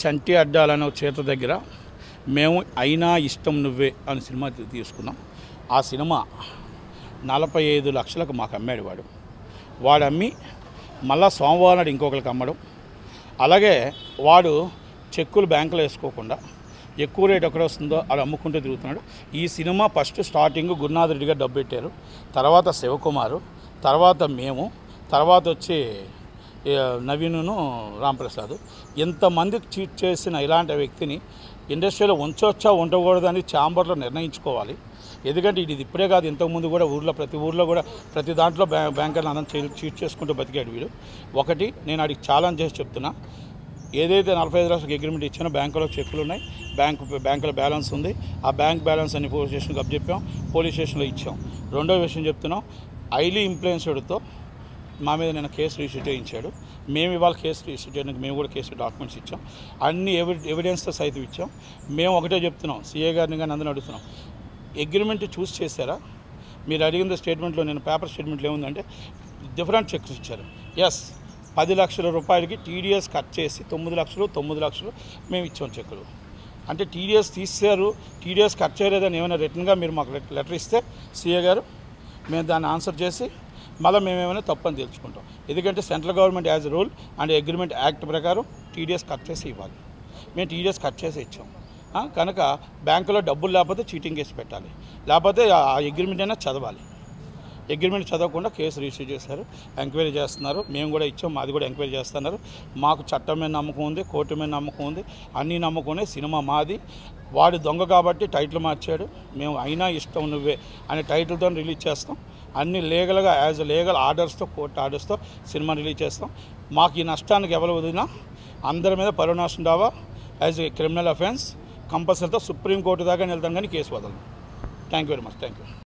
చంటి అడ్డాలనే ఒక చేత దగ్గర మేము అయినా ఇష్టం నువ్వే అని సినిమా తీ- తీసుకున్నాం ఆ సినిమా నలభై ఐదు లక్షలకు మాకు అమ్మాడు వాడు వాడు అమ్మి మళ్ళా సోమవారం నాడు ఇంకొకరికి అమ్మడం అలాగే వాడు చెక్కులు బ్యాంకులో వేసుకోకుండా ఎక్కువ రేట్ ఎక్కడ వస్తుందో అది అమ్ముకుంటూ తిరుగుతున్నాడు ఈ సినిమా ఫస్ట్ స్టార్టింగ్ గురునాథ్ రెడ్డి గారు డబ్బు పెట్టారు తర్వాత శివకుమారు తర్వాత మేము తర్వాత వచ్చి ఏ, నవీనును రాంప్రసాద్ ఎంతమంది చీట్ చేసిన ఇలాంటి వ్యక్తిని ఇండస్ట్రీలో ఉంచవచ్చా ఉండకూడదని ఛాంబర్లో నిర్ణయించుకోవాలి ఎందుకంటే ఇది ఇప్పుడే కాదు ఇంతకుముందు కూడా ఊర్లో ప్రతి ఊర్లో కూడా ప్రతి దాంట్లో బ్యా బ్యాంకర్లు అందరం చీ- చీట్ చేసుకుంటూ బతికాడు వీడు ఒకటి నేను అడిగి ఛాలెంజ్ చేసి చెప్తున్నా ఏదైతే నలభై ఐదు లక్షలకు అగ్రిమెంట్ ఇచ్చానో బ్యాంకులో చెక్కులు ఉన్నాయి బ్యాంకు బ్యాంకులో బ్యాలెన్స్ ఉంది ఆ బ్యాంక్ బ్యాలెన్స్ అన్ని పోలీస్ స్టేషన్కి చెప్పాం పోలీస్ స్టేషన్లో ఇచ్చాం రెండో విషయం చెప్తున్నాం హైలీ ఇన్ఫ్లుయెన్స్డ్తో మా మీద నేను కేసు రిజిస్టర్ చేయించాడు మేము ఇవాళ కేసు రిజిస్టర్ చేయడానికి మేము కూడా కేసు డాక్యుమెంట్స్ ఇచ్చాం అన్ని ఎవి ఎవిడెన్స్తో సైతం ఇచ్చాం మేము ఒకటే చెప్తున్నాం సీఏ గారిని కానీ అందరిని అడుగుతున్నాం అగ్రిమెంట్ చూస్ చేశారా మీరు అడిగిన స్టేట్మెంట్లో నేను పేపర్ స్టేట్మెంట్లో ఏముందంటే డిఫరెంట్ చెక్స్ ఇచ్చారు ఎస్ పది లక్షల రూపాయలకి టీడీఎస్ కట్ చేసి తొమ్మిది లక్షలు తొమ్మిది లక్షలు మేము ఇచ్చాం చెక్కులు అంటే టీడీఎస్ తీశారు టీడీఎస్ కట్ చేయలేదని ఏమైనా రిటర్న్గా మీరు మాకు లెట్- లెటర్ ఇస్తే సీఏ గారు మేము దాన్ని ఆన్సర్ చేసి మళ్ళీ మేము ఏమైనా తప్పని తెలుసుకుంటాం ఎందుకంటే central government as rule and agreement act ప్రకారం టీడీఎస్ కట్ చేసి ఇవ్వాలి మేము టీడీఎస్ కట్ చేసి ఇచ్చాం ఆ, కనుక బ్యాంకులో డబ్బులు లేకపోతే చీటింగ్ కేసు పెట్టాలి లేకపోతే ఆ అగ్రిమెంట్ అయినా చదవాలి అగ్రిమెంట్ చదవకుండా కేసు రిజిస్టర్ చేశారు ఎంక్వైరీ చేస్తున్నారు మేము కూడా ఇచ్చాం మాది కూడా ఎంక్వైరీ చేస్తున్నారు మాకు చట్టం మీద నమ్మకం ఉంది కోర్టు మీద నమ్మకం ఉంది అన్నీ నమ్మకం ఉంది సినిమా మాది వాడు దొంగ కాబట్టి టైటిల్ మార్చాడు మేము అయినా ఇష్టం నువ్వే అనే టైటిల్తో రిలీజ్ చేస్తాం అన్ని లీగల్గా యాజ్ లీగల్ ఆర్డర్స్తో కోర్టు ఆర్డర్స్తో సినిమా రిలీజ్ చేస్తాం మాకు ఈ నష్టానికి ఎవరు వదిలినా అందరి మీద పరునాశం దావా యాజ్ ఏ క్రిమినల్ అఫెన్స్ కంపల్సరీతో సుప్రీంకోర్టు దాకా వెళ్తాం కానీ కేసు వదలం thank you very much thank you